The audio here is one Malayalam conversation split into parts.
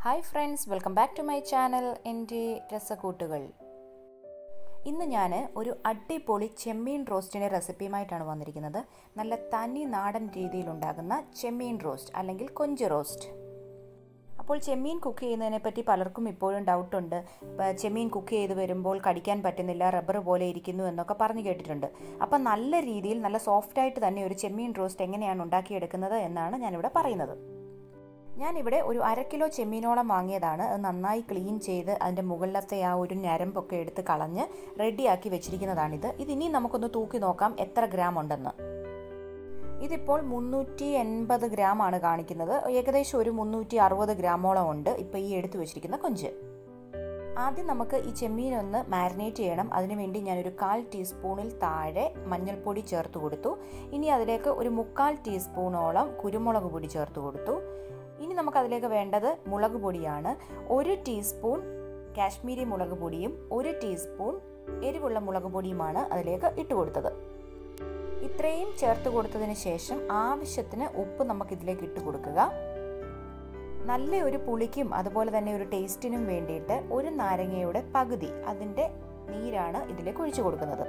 hi friends welcome back to my channel എൻ്റെ രസക്കൂട്ടുകൾ ഇന്ന് ഞാൻ ഒരു അടിപൊളി ചെമ്മീൻ റോസ്റ്റിൻ്റെ റെസിപ്പിയുമായിട്ടാണ് വന്നിരിക്കുന്നത് നല്ല തനി നാടൻ രീതിയിലുണ്ടാകുന്ന ചെമ്മീൻ റോസ്റ്റ് അല്ലെങ്കിൽ കൊഞ്ച് റോസ്റ്റ് അപ്പോൾ ചെമ്മീൻ കുക്ക് ചെയ്യുന്നതിനെ പറ്റി പലർക്കും ഇപ്പോഴും ഡൗട്ടുണ്ട് ചെമ്മീൻ കുക്ക് ചെയ്ത് വരുമ്പോൾ കടിക്കാൻ പറ്റുന്നില്ല റബ്ബർ പോലെ ഇരിക്കുന്നു എന്നൊക്കെ പറഞ്ഞു കേട്ടിട്ടുണ്ട് അപ്പം നല്ല രീതിയിൽ നല്ല സോഫ്റ്റായിട്ട് തന്നെ ഒരു ചെമ്മീൻ റോസ്റ്റ് എങ്ങനെയാണ് ഉണ്ടാക്കിയെടുക്കുന്നത് എന്നാണ് ഞാനിവിടെ പറയുന്നത് ഞാനിവിടെ ഒരു അര കിലോ ചെമ്മീനോളം വാങ്ങിയതാണ് അത് നന്നായി ക്ലീൻ ചെയ്ത് അതിൻ്റെ മുകളിലത്തെ ആ ഒരു ഞരമ്പൊക്കെ എടുത്ത് കളഞ്ഞ് റെഡിയാക്കി വെച്ചിരിക്കുന്നതാണിത് ഇതിനി നമുക്കൊന്ന് തൂക്കി നോക്കാം എത്ര ഗ്രാം ഉണ്ടെന്ന് ഇതിപ്പോൾ മുന്നൂറ്റി എൺപത് ഗ്രാം ആണ് കാണിക്കുന്നത് ഏകദേശം ഒരു മുന്നൂറ്റി അറുപത് ഗ്രാമോളം ഉണ്ട് ഇപ്പോൾ ഈ എടുത്തു വെച്ചിരിക്കുന്ന കൊഞ്ച് ആദ്യം നമുക്ക് ഈ ചെമ്മീൻ ഒന്ന് മാരിനേറ്റ് ചെയ്യണം അതിനുവേണ്ടി ഞാനൊരു കാൽ ടീസ്പൂണിൽ താഴെ മഞ്ഞൾപ്പൊടി ചേർത്ത് കൊടുത്തു ഇനി അതിലേക്ക് ഒരു മുക്കാൽ ടീസ്പൂണോളം കുരുമുളക് പൊടി ചേർത്ത് കൊടുത്തു ഇനി നമുക്ക് അതിലേക്ക് വേണ്ടത് മുളക് പൊടിയാണ് ഒരു ടീസ്പൂൺ കാശ്മീരി മുളക് പൊടിയും ഒരു ടീസ്പൂൺ എരിവുള്ള മുളക് പൊടിയുമാണ് അതിലേക്ക് ഇട്ട് കൊടുത്തത് ഇത്രയും ചേർത്ത് കൊടുത്തതിന് ശേഷം ആവശ്യത്തിന് ഉപ്പ് നമുക്ക് ഇതിലേക്ക് ഇട്ട് കൊടുക്കുക നല്ല ഒരു പുളിക്കും അതുപോലെ തന്നെ ഒരു ടേസ്റ്റിനും വേണ്ടിയിട്ട് ഒരു നാരങ്ങയുടെ പകുതി അതിൻ്റെ നീരാണ് ഇതിലേക്ക് ഒഴിച്ചു കൊടുക്കുന്നത്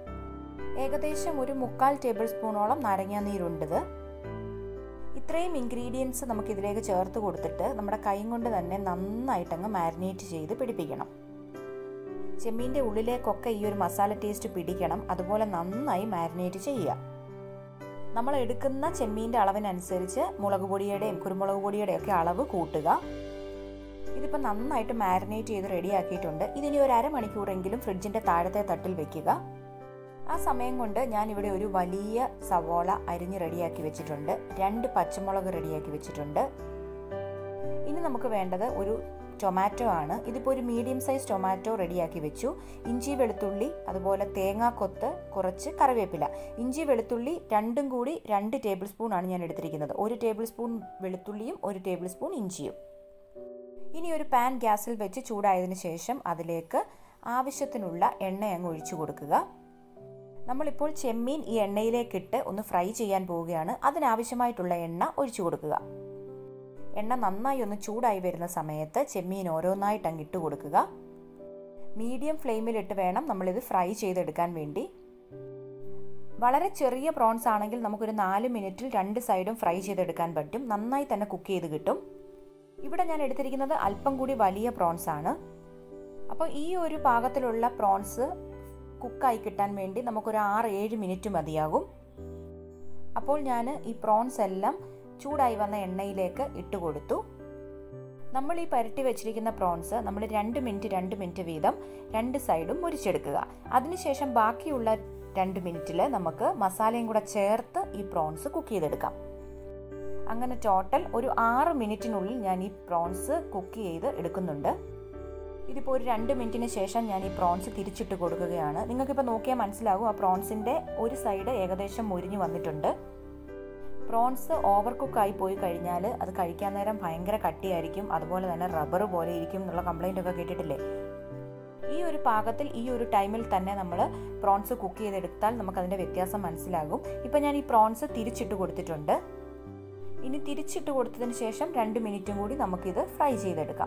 ഏകദേശം ഒരു മുക്കാൽ ടേബിൾ സ്പൂണോളം നാരങ്ങാ നീരുണ്ടത് ഇത്രയും ഇൻഗ്രീഡിയൻസ് നമുക്ക് ഇതിലേക്ക് ചേർത്ത് കൊടുത്തിട്ട് നമ്മുടെ കൈ കൊണ്ട് തന്നെ നന്നായിട്ടങ്ങ് മാരിനേറ്റ് ചെയ്ത് പിടിപ്പിക്കണം ചെമ്മീൻ്റെ ഉള്ളിലേക്കൊക്കെ ഈ ഒരു മസാല ടേസ്റ്റ് പിടിക്കണം അതുപോലെ നന്നായി മാരിനേറ്റ് ചെയ്യുക നമ്മൾ എടുക്കുന്ന ചെമ്മീൻ്റെ അളവിനനുസരിച്ച് മുളക് പൊടിയുടെയും കുരുമുളക് പൊടിയുടെയും ഒക്കെ അളവ് കൂട്ടുക ഇതിപ്പോൾ നന്നായിട്ട് മാരിനേറ്റ് ചെയ്ത് റെഡിയാക്കിയിട്ടുണ്ട് ഇതിനി ഒരു അരമണിക്കൂറെങ്കിലും ഫ്രിഡ്ജിൻ്റെ താഴത്തെ തട്ടിൽ വെക്കുക ആ സമയം കൊണ്ട് ഞാൻ ഇവിടെ ഒരു വലിയ സവോള അരിഞ്ഞ് റെഡിയാക്കി വെച്ചിട്ടുണ്ട് രണ്ട് പച്ചമുളക് റെഡിയാക്കി വെച്ചിട്ടുണ്ട് ഇനി നമുക്ക് വേണ്ടത് ഒരു ടൊമാറ്റോ ആണ് ഇതിപ്പോൾ ഒരു മീഡിയം സൈസ് ടൊമാറ്റോ റെഡിയാക്കി വെച്ചു ഇഞ്ചി വെളുത്തുള്ളി അതുപോലെ തേങ്ങാക്കൊത്ത് കുറച്ച് കറിവേപ്പില ഇഞ്ചി വെളുത്തുള്ളി രണ്ടും കൂടി രണ്ട് ടേബിൾ സ്പൂൺ ആണ് ഞാൻ എടുത്തിരിക്കുന്നത് ഒരു ടേബിൾ സ്പൂൺ വെളുത്തുള്ളിയും ഒരു ടേബിൾ സ്പൂൺ ഇഞ്ചിയും ഇനി ഒരു പാൻ ഗ്യാസിൽ വെച്ച് ചൂടായതിനു ശേഷം അതിലേക്ക് ആവശ്യത്തിനുള്ള എണ്ണ അങ്ങ് ഒഴിച്ചു കൊടുക്കുക നമ്മളിപ്പോൾ ചെമ്മീൻ ഈ എണ്ണയിലേക്കിട്ട് ഒന്ന് ഫ്രൈ ചെയ്യാൻ പോവുകയാണ് അതിനാവശ്യമായിട്ടുള്ള എണ്ണ ഒഴിച്ചു കൊടുക്കുക എണ്ണ നന്നായി ഒന്ന് ചൂടായി വരുന്ന സമയത്ത് ചെമ്മീൻ ഓരോന്നായിട്ട് അങ്ങ് ഇട്ട് കൊടുക്കുക മീഡിയം ഫ്ലെയിമിലിട്ട് വേണം നമ്മളിത് ഫ്രൈ ചെയ്തെടുക്കാൻ വേണ്ടി വളരെ ചെറിയ പ്രോൺസ് ആണെങ്കിൽ നമുക്കൊരു നാല് മിനിറ്റിൽ രണ്ട് സൈഡും ഫ്രൈ ചെയ്തെടുക്കാൻ പറ്റും നന്നായി തന്നെ കുക്ക് ചെയ്ത് കിട്ടും ഇവിടെ ഞാൻ എടുത്തിരിക്കുന്നത് അല്പം കൂടി വലിയ പ്രോൺസ് ആണ് അപ്പോൾ ഈ ഒരു പാകത്തിലുള്ള പ്രോൺസ് കുക്കായി കിട്ടാൻ വേണ്ടി നമുക്കൊരു ആറ് ഏഴ് മിനിറ്റ് മതിയാകും അപ്പോൾ ഞാൻ ഈ പ്രോൺസ് എല്ലാം ചൂടായി വന്ന എണ്ണയിലേക്ക് ഇട്ട് കൊടുത്തു നമ്മൾ ഈ പരട്ടി വെച്ചിരിക്കുന്ന പ്രോൺസ് നമ്മൾ രണ്ട് മിനിറ്റ് രണ്ട് മിനിറ്റ് വീതം രണ്ട് സൈഡും മുരിച്ചെടുക്കുക അതിനുശേഷം ബാക്കിയുള്ള രണ്ട് മിനിറ്റിൽ നമുക്ക് മസാലയും കൂടെ ചേർത്ത് ഈ പ്രോൺസ് കുക്ക് ചെയ്തെടുക്കാം അങ്ങനെ ടോട്ടൽ ഒരു ആറ് മിനിറ്റിനുള്ളിൽ ഞാൻ ഈ പ്രോൺസ് കുക്ക് ചെയ്ത് എടുക്കുന്നുണ്ട് ഇതിപ്പോൾ ഒരു രണ്ട് മിനിറ്റിന് ശേഷം ഞാൻ ഈ പ്രോൺസ് തിരിച്ചിട്ട് കൊടുക്കുകയാണ് നിങ്ങൾക്കിപ്പോൾ നോക്കിയാൽ മനസ്സിലാകും ആ പ്രോൺസിൻ്റെ ഒരു സൈഡ് ഏകദേശം മുരിഞ്ഞു വന്നിട്ടുണ്ട് പ്രോൺസ് ഓവർ കുക്കായി പോയി കഴിഞ്ഞാൽ അത് കഴിക്കാൻ നേരം ഭയങ്കര കട്ടിയായിരിക്കും അതുപോലെ തന്നെ റബ്ബർ പോലെ ഇരിക്കും എന്നുള്ള കംപ്ലൈൻ്റ് ഒക്കെ കേട്ടിട്ടില്ലേ ഈ ഒരു പാകത്തിൽ ഈ ഒരു ടൈമിൽ തന്നെ നമ്മൾ പ്രോൺസ് കുക്ക് ചെയ്തെടുത്താൽ നമുക്കതിൻ്റെ വ്യത്യാസം മനസ്സിലാകും ഇപ്പം ഞാൻ ഈ പ്രോൺസ് തിരിച്ചിട്ട് കൊടുത്തിട്ടുണ്ട് ഇനി തിരിച്ചിട്ട് കൊടുത്തതിന് ശേഷം രണ്ട് മിനിറ്റും കൂടി നമുക്കിത് ഫ്രൈ ചെയ്തെടുക്കാം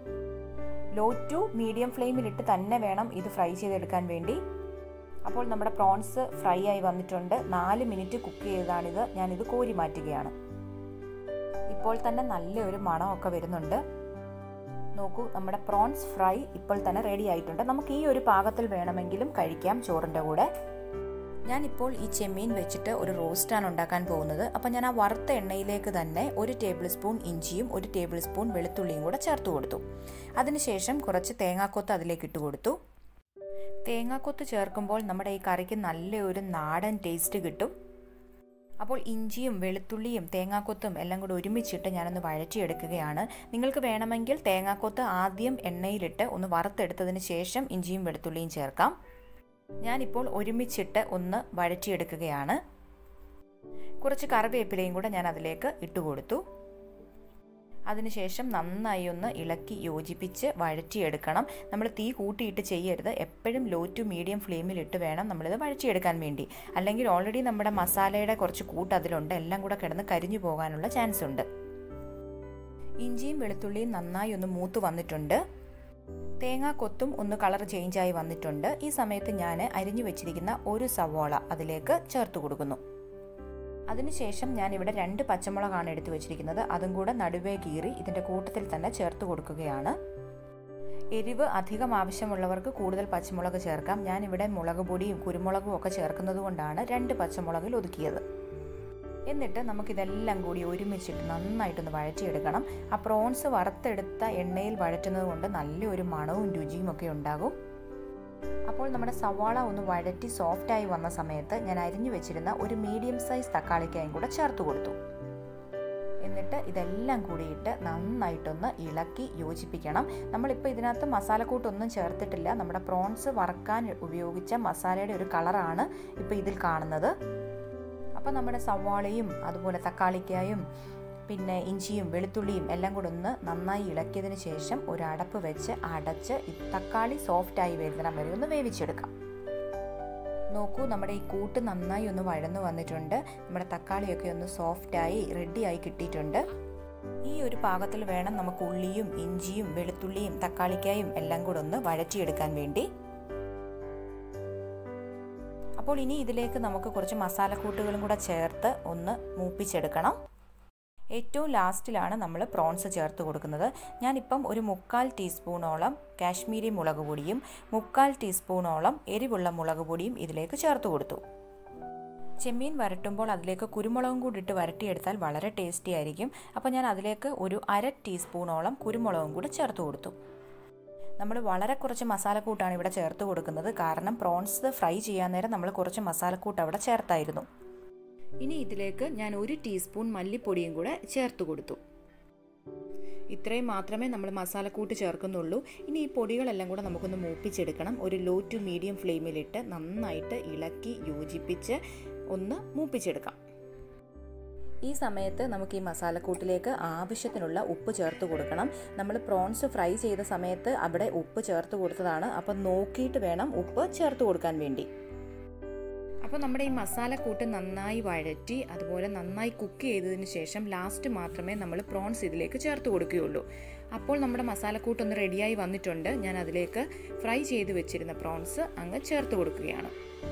ലോ ടു മീഡിയം ഫ്ലെയിമിലിട്ട് തന്നെ വേണം ഇത് ഫ്രൈ ചെയ്തെടുക്കാൻ വേണ്ടി അപ്പോൾ നമ്മുടെ പ്രോൺസ് ഫ്രൈ ആയി വന്നിട്ടുണ്ട് നാല് മിനിറ്റ് കുക്ക് ചെയ്തതാണിത് ഞാനിത് കോരി മാറ്റുകയാണ് ഇപ്പോൾ തന്നെ നല്ലൊരു മണമൊക്കെ വരുന്നുണ്ട് നോക്കൂ നമ്മുടെ പ്രോൺസ് ഫ്രൈ ഇപ്പോൾ തന്നെ റെഡി ആയിട്ടുണ്ട് നമുക്ക് ഈ ഒരു പാകത്തിൽ വേണമെങ്കിലും കഴിക്കാം ചോറിൻ്റെ കൂടെ ഞാനിപ്പോൾ ഈ ചെമ്മീൻ വെച്ചിട്ട് ഒരു റോസ്റ്റാണ് ഉണ്ടാക്കാൻ പോകുന്നത് അപ്പം ഞാൻ ആ വറുത്ത എണ്ണയിലേക്ക് തന്നെ ഒരു ടേബിൾ സ്പൂൺ ഇഞ്ചിയും ഒരു ടേബിൾ സ്പൂൺ വെളുത്തുള്ളിയും കൂടെ ചേർത്ത് കൊടുത്തു അതിനുശേഷം കുറച്ച് തേങ്ങാക്കൊത്ത് അതിലേക്ക് ഇട്ട് കൊടുത്തു തേങ്ങാക്കൊത്ത് ചേർക്കുമ്പോൾ നമ്മുടെ ഈ കറിക്ക് നല്ലൊരു നാടൻ ടേസ്റ്റ് കിട്ടും അപ്പോൾ ഇഞ്ചിയും വെളുത്തുള്ളിയും തേങ്ങാക്കൊത്തും എല്ലാം കൂടി ഒരുമിച്ചിട്ട് ഞാനൊന്ന് വഴറ്റിയെടുക്കുകയാണ് നിങ്ങൾക്ക് വേണമെങ്കിൽ തേങ്ങാക്കൊത്ത് ആദ്യം എണ്ണയിലിട്ട് ഒന്ന് വറുത്തെടുത്തതിന് ശേഷം ഇഞ്ചിയും വെളുത്തുള്ളിയും ചേർക്കാം ഞാനിപ്പോൾ ഒരുമിച്ചിട്ട് ഒന്ന് വഴറ്റിയെടുക്കുകയാണ് കുറച്ച് കറിവേപ്പിലയും കൂടെ ഞാൻ അതിലേക്ക് ഇട്ടുകൊടുത്തു അതിനുശേഷം നന്നായി ഒന്ന് ഇളക്കി യോജിപ്പിച്ച് വഴറ്റിയെടുക്കണം നമ്മൾ തീ കൂട്ടിയിട്ട് ചെയ്യരുത് എപ്പോഴും ലോ ടു മീഡിയം ഫ്ലെയിമിലിട്ട് വേണം നമ്മളിത് വഴറ്റിയെടുക്കാൻ വേണ്ടി അല്ലെങ്കിൽ ഓൾറെഡി നമ്മുടെ മസാലയുടെ കുറച്ച് കൂട്ട് അതിലുണ്ട് എല്ലാം കൂടെ കിടന്ന് കരിഞ്ഞു പോകാനുള്ള ചാൻസ് ഉണ്ട് ഇഞ്ചിയും വെളുത്തുള്ളിയും നന്നായി ഒന്ന് മൂത്ത് വന്നിട്ടുണ്ട് തേങ്ങാ കൊത്തും ഒന്ന് കളർ ചേഞ്ചായി വന്നിട്ടുണ്ട് ഈ സമയത്ത് ഞാൻ അരിഞ്ഞു വെച്ചിരിക്കുന്ന ഒരു സവോള അതിലേക്ക് ചേർത്ത് കൊടുക്കുന്നു അതിനുശേഷം ഞാൻ ഇവിടെ രണ്ട് പച്ചമുളകാണ് എടുത്തു വെച്ചിരിക്കുന്നത് അതും കൂടെ നടുവേ കീറി ഇതിൻ്റെ കൂട്ടത്തിൽ തന്നെ ചേർത്ത് കൊടുക്കുകയാണ് എരിവ് അധികം ആവശ്യമുള്ളവർക്ക് കൂടുതൽ പച്ചമുളക് ചേർക്കാം ഞാനിവിടെ മുളക് പൊടിയും കുരുമുളകും ഒക്കെ ചേർക്കുന്നത് കൊണ്ടാണ് രണ്ട് പച്ചമുളകിൽ ഒതുക്കിയത് എന്നിട്ട് നമുക്കിതെല്ലാം കൂടി ഒരുമിച്ചിട്ട് നന്നായിട്ടൊന്ന് വഴറ്റിയെടുക്കണം ആ പ്രോൺസ് വറുത്തെടുത്ത എണ്ണയിൽ വഴറ്റുന്നത് കൊണ്ട് നല്ലൊരു മണവും രുചിയും ഒക്കെ ഉണ്ടാകും അപ്പോൾ നമ്മുടെ സവാള ഒന്ന് വഴറ്റി സോഫ്റ്റായി വന്ന സമയത്ത് ഞാൻ അരിഞ്ഞു വെച്ചിരുന്ന ഒരു മീഡിയം സൈസ് തക്കാളിക്കായും കൂടെ ചേർത്ത് കൊടുത്തു എന്നിട്ട് ഇതെല്ലാം കൂടിയിട്ട് നന്നായിട്ടൊന്ന് ഇളക്കി യോജിപ്പിക്കണം നമ്മളിപ്പോൾ ഇതിനകത്ത് മസാലക്കൂട്ടൊന്നും ചേർത്തിട്ടില്ല നമ്മുടെ പ്രോൺസ് വറക്കാൻ ഉപയോഗിച്ച മസാലയുടെ ഒരു കളറാണ് ഇപ്പോൾ ഇതിൽ കാണുന്നത് അപ്പോൾ നമ്മുടെ സവാളയും അതുപോലെ തക്കാളിക്കായും പിന്നെ ഇഞ്ചിയും വെളുത്തുള്ളിയും എല്ലാം കൂടെ ഒന്ന് നന്നായി ഇളക്കിയതിന് ശേഷം ഒരു അടപ്പ് വെച്ച് അടച്ച് തക്കാളി സോഫ്റ്റായി വരുന്നിടം വരെ ഒന്ന് വേവിച്ചെടുക്കാം നോക്കൂ നമ്മുടെ ഈ കൂട്ട് നന്നായി ഒന്ന് വഴന്നു വന്നിട്ടുണ്ട് നമ്മുടെ തക്കാളിയൊക്കെ ഒന്ന് സോഫ്റ്റായി റെഡിയായി കിട്ടിയിട്ടുണ്ട് ഈ ഒരു പാകത്തിൽ വേണം നമുക്ക് ഉള്ളിയും ഇഞ്ചിയും വെളുത്തുള്ളിയും തക്കാളിക്കായും എല്ലാം കൂടെ ഒന്ന് വഴറ്റിയെടുക്കാൻ വേണ്ടി അപ്പോൾ ഇനി ഇതിലേക്ക് നമുക്ക് കുറച്ച് മസാലക്കൂട്ടുകളും കൂടെ ചേർത്ത് ഒന്ന് മൂപ്പിച്ചെടുക്കണം ഏറ്റവും ലാസ്റ്റിലാണ് നമ്മൾ പ്രോൺസ് ചേർത്ത് കൊടുക്കുന്നത് ഞാനിപ്പം ഒരു മുക്കാൽ ടീസ്പൂണോളം കാശ്മീരി മുളക് പൊടിയും മുക്കാൽ ടീസ്പൂണോളം എരിവുള്ള മുളക് പൊടിയും ഇതിലേക്ക് ചേർത്ത് കൊടുത്തു ചെമ്മീൻ വരട്ടുമ്പോൾ അതിലേക്ക് കുരുമുളകും കൂടി ഇട്ട് വരട്ടിയെടുത്താൽ വളരെ ടേസ്റ്റി ആയിരിക്കും അപ്പോൾ ഞാൻ അതിലേക്ക് ഒരു അര ടീസ്പൂണോളം കുരുമുളകും കൂടി ചേർത്ത് കൊടുത്തു നമ്മൾ വളരെ കുറച്ച് മസാലക്കൂട്ടാണ് ഇവിടെ ചേർത്ത് കൊടുക്കുന്നത് കാരണം പ്രോൺസ് ഫ്രൈ ചെയ്യാൻ നേരം നമ്മൾ കുറച്ച് മസാലക്കൂട്ട് അവിടെ ചേർത്തായിരുന്നു ഇനി ഇതിലേക്ക് ഞാൻ ഒരു ടീസ്പൂൺ മല്ലിപ്പൊടിയും കൂടെ ചേർത്ത് കൊടുത്തു ഇത്രയും മാത്രമേ നമ്മൾ മസാലക്കൂട്ട് ചേർക്കുന്നുള്ളൂ ഇനി ഈ പൊടികളെല്ലാം കൂടെ നമുക്കൊന്ന് മൂപ്പിച്ചെടുക്കണം ഒരു ലോ ടു മീഡിയം ഫ്ലെയിമിലിട്ട് നന്നായിട്ട് ഇളക്കി യോജിപ്പിച്ച് ഒന്ന് മൂപ്പിച്ചെടുക്കാം ഈ സമയത്ത് നമുക്ക് ഈ മസാലക്കൂട്ടിലേക്ക് ആവശ്യത്തിനുള്ള ഉപ്പ് ചേർത്ത് കൊടുക്കണം നമ്മൾ പ്രോൺസ് ഫ്രൈ ചെയ്ത സമയത്ത് അവിടെ ഉപ്പ് ചേർത്ത് കൊടുത്തതാണ് അപ്പം നോക്കിയിട്ട് വേണം ഉപ്പ് ചേർത്ത് കൊടുക്കാൻ വേണ്ടി അപ്പോൾ നമ്മുടെ ഈ മസാലക്കൂട്ട് നന്നായി വഴറ്റി അതുപോലെ നന്നായി കുക്ക് ചെയ്തതിന് ശേഷം ലാസ്റ്റ് മാത്രമേ നമ്മൾ പ്രോൺസ് ഇതിലേക്ക് ചേർത്ത് കൊടുക്കുകയുള്ളൂ അപ്പോൾ നമ്മുടെ മസാലക്കൂട്ട് ഒന്ന് റെഡിയായി വന്നിട്ടുണ്ട് ഞാൻ അതിലേക്ക് ഫ്രൈ ചെയ്ത് വെച്ചിരുന്ന പ്രോൺസ് അങ്ങ് ചേർത്ത് കൊടുക്കുകയാണ്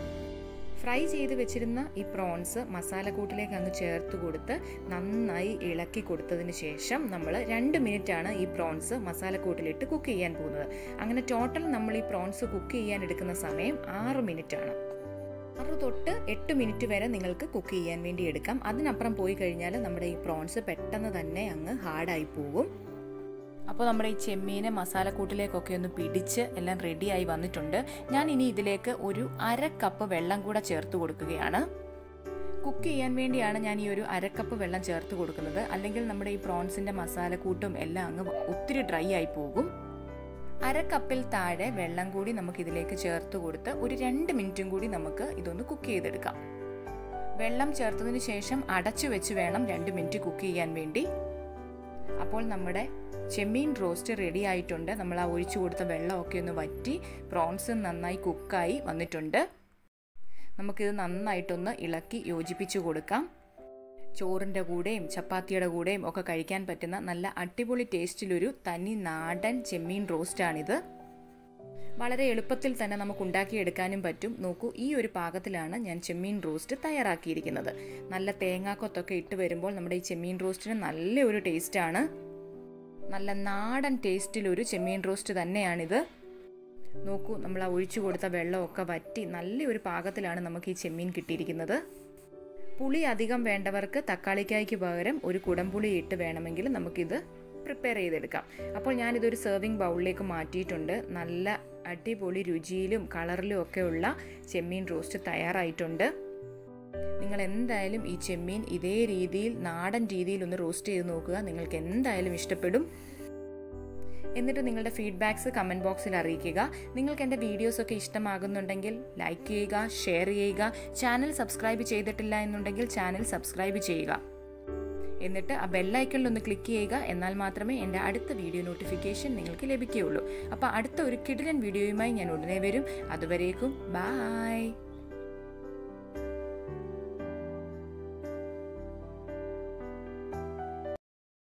ഫ്രൈ ചെയ്ത് വെച്ചിരുന്ന ഈ പ്രോൺസ് മസാലക്കൂട്ടിലേക്ക് അങ്ങ് ചേർത്ത് കൊടുത്ത് നന്നായി ഇളക്കി കൊടുത്തതിന് ശേഷം നമ്മൾ രണ്ട് മിനിറ്റാണ് ഈ പ്രോൺസ് മസാലക്കൂട്ടിലിട്ട് കുക്ക് ചെയ്യാൻ പോകുന്നത് അങ്ങനെ ടോട്ടൽ നമ്മൾ ഈ പ്രോൺസ് കുക്ക് ചെയ്യാൻ എടുക്കുന്ന സമയം ആറ് മിനിറ്റ് ആണ് ആറ് തൊട്ട് എട്ട് മിനിറ്റ് വരെ നിങ്ങൾക്ക് കുക്ക് ചെയ്യാൻ വേണ്ടി എടുക്കാം അതിനപ്പുറം പോയി കഴിഞ്ഞാൽ നമ്മുടെ ഈ പ്രോൺസ് പെട്ടെന്ന് തന്നെ അങ്ങ് ഹാർഡായി പോകും അപ്പോൾ നമ്മുടെ ഈ ചെമ്മീന് മസാലക്കൂട്ടിലേക്കൊക്കെ ഒന്ന് പിടിച്ച് എല്ലാം റെഡിയായി വന്നിട്ടുണ്ട് ഞാൻ ഇനി ഇതിലേക്ക് ഒരു അര കപ്പ് വെള്ളം കൂടെ ചേർത്ത് കൊടുക്കുകയാണ് കുക്ക് ചെയ്യാൻ വേണ്ടിയാണ് ഞാൻ ഈ ഒരു അരക്കപ്പ് വെള്ളം ചേർത്ത് കൊടുക്കുന്നത് അല്ലെങ്കിൽ നമ്മുടെ ഈ പ്രോൺസിന്റെ മസാലക്കൂട്ടും എല്ലാം അങ്ങ് ഒത്തിരി ഡ്രൈ ആയി പോകും അര കപ്പിൽ താഴെ വെള്ളം കൂടി നമുക്ക് ഇതിലേക്ക് ചേർത്ത് കൊടുത്ത് ഒരു രണ്ട് മിനിറ്റും കൂടി നമുക്ക് ഇതൊന്ന് കുക്ക് ചെയ്തെടുക്കാം വെള്ളം ചേർത്തതിന് ശേഷം അടച്ചു വെച്ച് വേണം രണ്ട് മിനിറ്റ് കുക്ക് ചെയ്യാൻ വേണ്ടി അപ്പോൾ നമ്മുടെ ചെമ്മീൻ റോസ്റ്റ് റെഡി ആയിട്ടുണ്ട് നമ്മൾ ആ ഒഴിച്ചു കൊടുത്ത വെള്ളമൊക്കെ ഒന്ന് വറ്റി പ്രോൺസ് നന്നായി കുക്കായി വന്നിട്ടുണ്ട് നമുക്കിത് നന്നായിട്ടൊന്ന് ഇളക്കി യോജിപ്പിച്ചു കൊടുക്കാം ചോറിൻ്റെ കൂടെയും ചപ്പാത്തിയുടെ കൂടെയും ഒക്കെ കഴിക്കാൻ പറ്റുന്ന നല്ല അടിപൊളി ടേസ്റ്റിലൊരു തനി നാടൻ ചെമ്മീൻ റോസ്റ്റാണിത് വളരെ എളുപ്പത്തിൽ തന്നെ നമുക്ക് ഉണ്ടാക്കിയെടുക്കാനും പറ്റും നോക്കൂ ഈ ഒരു പാകത്തിലാണ് ഞാൻ ചെമ്മീൻ റോസ്റ്റ് തയ്യാറാക്കിയിരിക്കുന്നത് നല്ല തേങ്ങാക്കൊത്തൊക്കെ ഇട്ട് വരുമ്പോൾ നമ്മുടെ ഈ ചെമ്മീൻ റോസ്റ്റിന് നല്ല ഒരു ടേസ്റ്റാണ് നല്ല നാടൻ ടേസ്റ്റിലൊരു ചെമ്മീൻ റോസ്റ്റ് തന്നെയാണിത് നോക്കൂ നമ്മൾ ആ ഒഴിച്ചു കൊടുത്ത വെള്ളമൊക്കെ വറ്റി നല്ലൊരു പാകത്തിലാണ് നമുക്ക് ഈ ചെമ്മീൻ കിട്ടിയിരിക്കുന്നത് പുളി അധികം വേണ്ടവർക്ക് തക്കാളിക്കായ്ക്ക് പകരം ഒരു കുടംപുളി ഇട്ട് വേണമെങ്കിൽ നമുക്കിത് പ്രിപ്പയർ ചെയ്തെടുക്കാം അപ്പോൾ ഞാനിതൊരു സെർവിങ് ബൗളിലേക്ക് മാറ്റിയിട്ടുണ്ട് നല്ല അടിപൊളി രുചിയിലും കളറിലും ഒക്കെ ഉള്ള ചെമ്മീൻ റോസ്റ്റ് തയ്യാറായിട്ടുണ്ട് നിങ്ങൾ എന്തായാലും ഈ ചെമ്മീൻ ഇതേ രീതിയിൽ നാടൻ രീതിയിൽ ഒന്ന് റോസ്റ്റ് ചെയ്ത് നോക്കുക നിങ്ങൾക്ക് എന്തായാലും ഇഷ്ടപ്പെടും എന്നിട്ട് നിങ്ങളുടെ ഫീഡ്ബാക്സ് കമൻറ്റ് ബോക്സിൽ അറിയിക്കുക നിങ്ങൾക്ക് എൻ്റെ വീഡിയോസൊക്കെ ഇഷ്ടമാകുന്നുണ്ടെങ്കിൽ ലൈക്ക് ചെയ്യുക ഷെയർ ചെയ്യുക ചാനൽ സബ്സ്ക്രൈബ് ചെയ്തിട്ടില്ല എന്നുണ്ടെങ്കിൽ ചാനൽ സബ്സ്ക്രൈബ് ചെയ്യുക എന്നിട്ട് ആ ബെല്ലൈക്കണിൽ ഒന്ന് ക്ലിക്ക് ചെയ്യുക എന്നാൽ മാത്രമേ എൻ്റെ അടുത്ത വീഡിയോ നോട്ടിഫിക്കേഷൻ നിങ്ങൾക്ക് ലഭിക്കുകയുള്ളൂ അപ്പോൾ അടുത്ത ഒരു കിടിലൻ വീഡിയോയുമായി ഞാൻ ഉടനെ വരും അതുവരേക്കും ബായ്